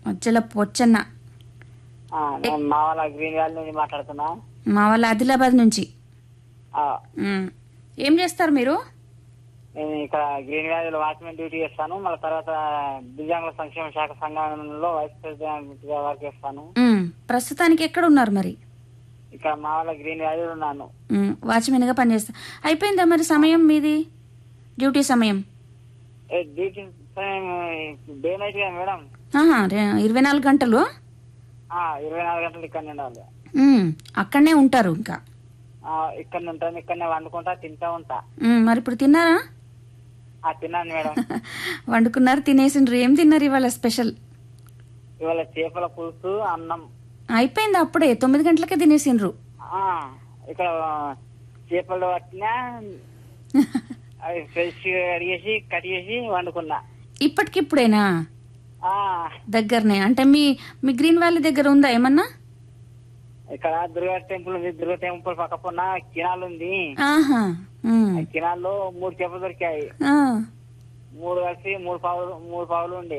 మధ్యలో పొచ్చన్న ఆ, నేను మా వాళ్ళ గ్రీన్ వ్యాలీ నుంచి మాట్లాడుతున్నా మా వాళ్ళ ఆదిలాబాద్ నుంచి ఆ, ఉమ్. ఏం చేస్తారు మీరు నేను ఇక్కడ గ్రీన్ వ్యాలీలో వాచ్మెన్ డ్యూటీ చేస్తాను మళ్ళీ తర్వాత దివ్యాంగుల సంక్షేమ శాఖ సంఘంలో వైస్ ప్రెసిడెంట్ గా వర్క్ చేస్తాను ఉమ్. ప్రస్తుతానికి ఎక్కడ ఉన్నారు మరి ఇక్కడ మా వాళ్ళ గ్రీన్ వ్యాలీలో ఉన్నాను ఉమ్. వాచ్మెన్గా పనిచేస్తా అయిపోయిందా మరి సమయం మీది డ్యూటీ సమయం ఏ, డ్యూటీ టైం డే నైట్ గా మేడం ఆహా, రే- ఇరవై నాలుగు గంటలు ఆ, ఇరవై నాలుగు గంటలు ఇక్కడనే ఉండాలి ఉమ్. అక్కడనే ఉంటారు ఇంకా ఆ, ఇక్కడనే ఉంటాను ఇక్కడనే వండుకుంటా తింటా ఉంటా ఉమ్. మరి ఇప్పుడు తిన్నారా ఆ తిన్నాను మేడం వండుకున్నారు తినేసిండ్రు ఏం తిన్నారు ఇవాళ స్పెషల్ ఇవాళ చేపల పులుసు అన్నం అయిపోయింది అప్పుడే తొమ్మిది గంటలకే తినేసిండ్రు ఆ, ఇక్కడ చేపలు పట్టినా అవి ఫ్రెష్ అడిగేసి కట్ చేసి వండుకున్నా ఇప్పటికిప్పుడేనా ఆ, దగ్గరనే అంటే మీ మీ గ్రీన్ వ్యాలీ దగ్గర ఉందా ఏమన్నా ఇక్కడ దుర్గా టెంపుల్ ఉంది దుర్గా టెంపుల్ పక్క పొన్న కినాల్ ఉంది ఆహా ఉమ్. ఆ కినాల్లో మూడు చేపలు దొరికాయి ఆ. మూడు కలిసి మూడు పావులు మూడు పావులు ఉండే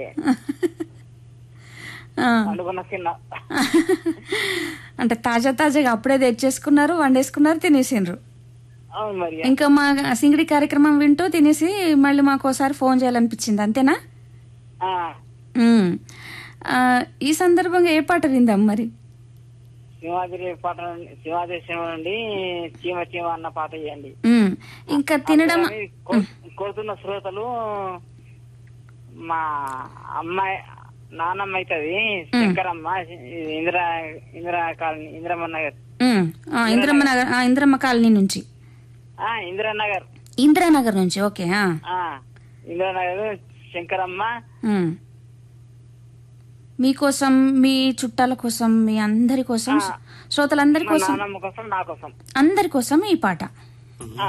ఆ. వండుకున్న తిన్నా అంటే తాజా తాజాగా అప్పుడే తెచ్చేసుకున్నారు వండేసుకున్నారు తినేసిండ్రు అవును మరి ఇంకా మా సింగిడి కార్యక్రమం వింటూ తినేసి మళ్ళీ మాకు ఒకసారి ఫోన్ చేయాలనిపించింది అంతేనా ఆ, ఉమ్. ఆ, ఈ సందర్భంగా ఏ పాట విందాం మరి సింహాద్రి పాట నుండి- సింహాద్రి సినిమా నుండి చీమ చీమ అన్న పాట చేయండి ఉమ్. ఇంకా తినడం అందుకని కో- కోరుతున్న శ్రోతలు మా అమ్మాయి నాన్నమ్మ అవుతుంది శంకరమ్మ ఇందిరా ఇందిరా కాలనీ ఇందిరమ్మ నగర్ ఉమ్. ఆ, ఇంద్రమ్మ నగర్ ఆ, ఇంద్రమ్మ కాలనీ నుంచి ఆ ఇందిరా నగర్ ఇందిరానగర్ నుంచి ఓకే ఆ. ఆ ఇందిరా నగర్ శంకరమ్మ ఉమ్. మీకోసం మీ చుట్టాల కోసం మీ అందరి కోసం శ్రోతలందరి మా కోసం నాన్నమ్మ కోసం నా కోసం అందరి కోసం ఈ పాట